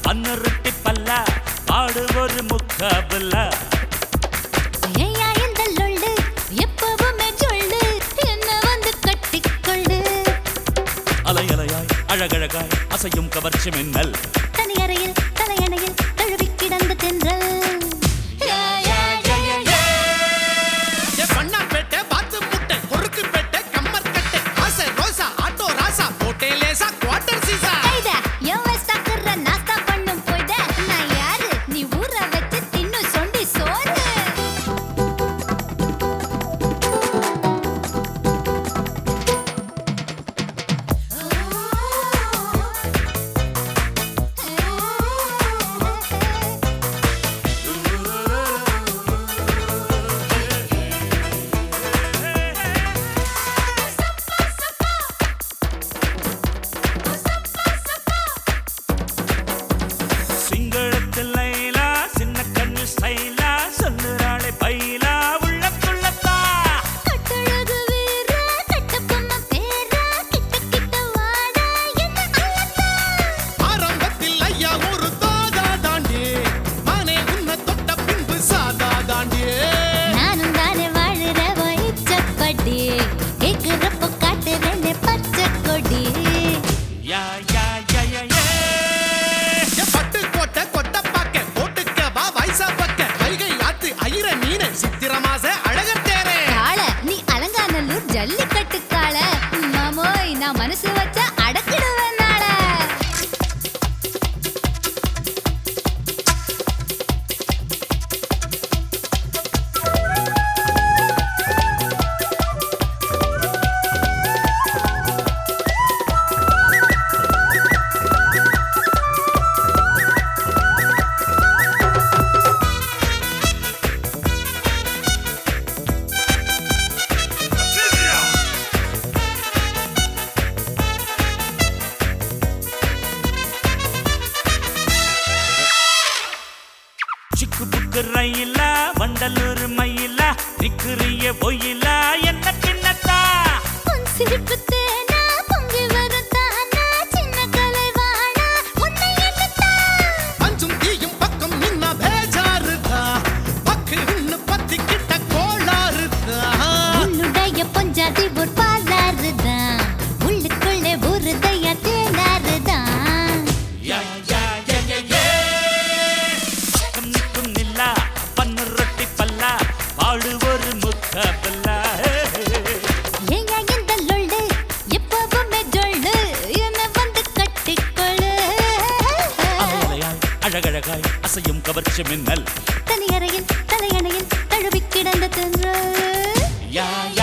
பன்னுருட்டி பல்ல பாடு ஒரு முக்காபுல்ல ஏயா இந்த லொள்ளு எப்பவுமே சொல்லு என்ன வந்து கட்டிக்கொள்ளு அலை அலையாய் அழகழகாய் அசையும் கவர்ச்சி மின்னல் தனியறையில் தலையணையில் தழுவி கிடந்த தென்றல் யா, யா, யா, யா, யா. ஏ பண்ணாம்பேட்டை பாத்து முட்டை பொறுக்கு பேட்டை கம்மர் கட்டை ஆசை ரோசா ஆட்டோ ராசா போட்டே லேசா குவார்டர் சீசா கைதா, என் வயசாக்குற நாஸ்தா பண்ணும் போய்ட. நான் யாரு? நீ ஊற வச்சு தின்னும் சொண்டி சோறு. சிங்களத்தில் லைலா சின்ன கண்ணு ஸ்டைலா சொல்லுறாளே பைலா உள்ளக்குள்ளத்தா கட்டழகு வீர, கட்டபொம்மை பேர, கிட்ட கிட்ட வாடா, என்ன அழகா. ஆரம்பத்தில் ஐயா ஒரு தாதா தாண்டி மானே உன்னை தொட்ட பின்பு சாதா தாண்டி நானும் தானே வாழுற வயிற்றப்படி. கேக்குறப்போ காட்டுறேனே பச்சை கொடி யா யா யா யா யா ஏ பட்டு கோட்டை கொட்ட பாக்க போட்டுக்க வா வயசா பக்க வைகை ஆத்து ஐர மீன சித்திர மாச அழகர் தேரே காள நீ அலங்காநல்லூர் ஜல்லிக்கட்டு காள மாமோய் நான் மனசு வச்ச அடக்கிடுவேன் நாள சிக்கு புக்கு ரயிலா வண்டலூர் மயிலா நிக்கிறிய பொயிலா என்ன கிண்ணத்தா உன் சிரிப்பு தேனா பொங்கி வரும் தானா சின்ன கலைவாணா உன்னை எண்ணித்தான் அஞ்சும் தீயும் பக்கம் நின்னா பேஜாருதா பக்கு இன்னு பத்தி கிட்ட கோளாறுதா உன்னுடைய பொஞ்சாதி ஒரு பாலாறுதான் உள்ளுக்குள்ளே ஒரு தையா தேனாறுதான் யா யா யா யா யா கம் நிக்கும் நில்லா பன்னு ரொட்டி பல்லா பாடு ஒரு முக்காபுல்லா ஏயா இந்த லொள்ளு எப்பவுமே ஜொள்ளு என்ன வந்து கட்டிக்கொள்ளு அலையாய் அழகழகாய் அசையும் கவர்ச்சி மின்னல் தனியறையில் தலையணையில் தழுவி கிடந்த தென்றல் யா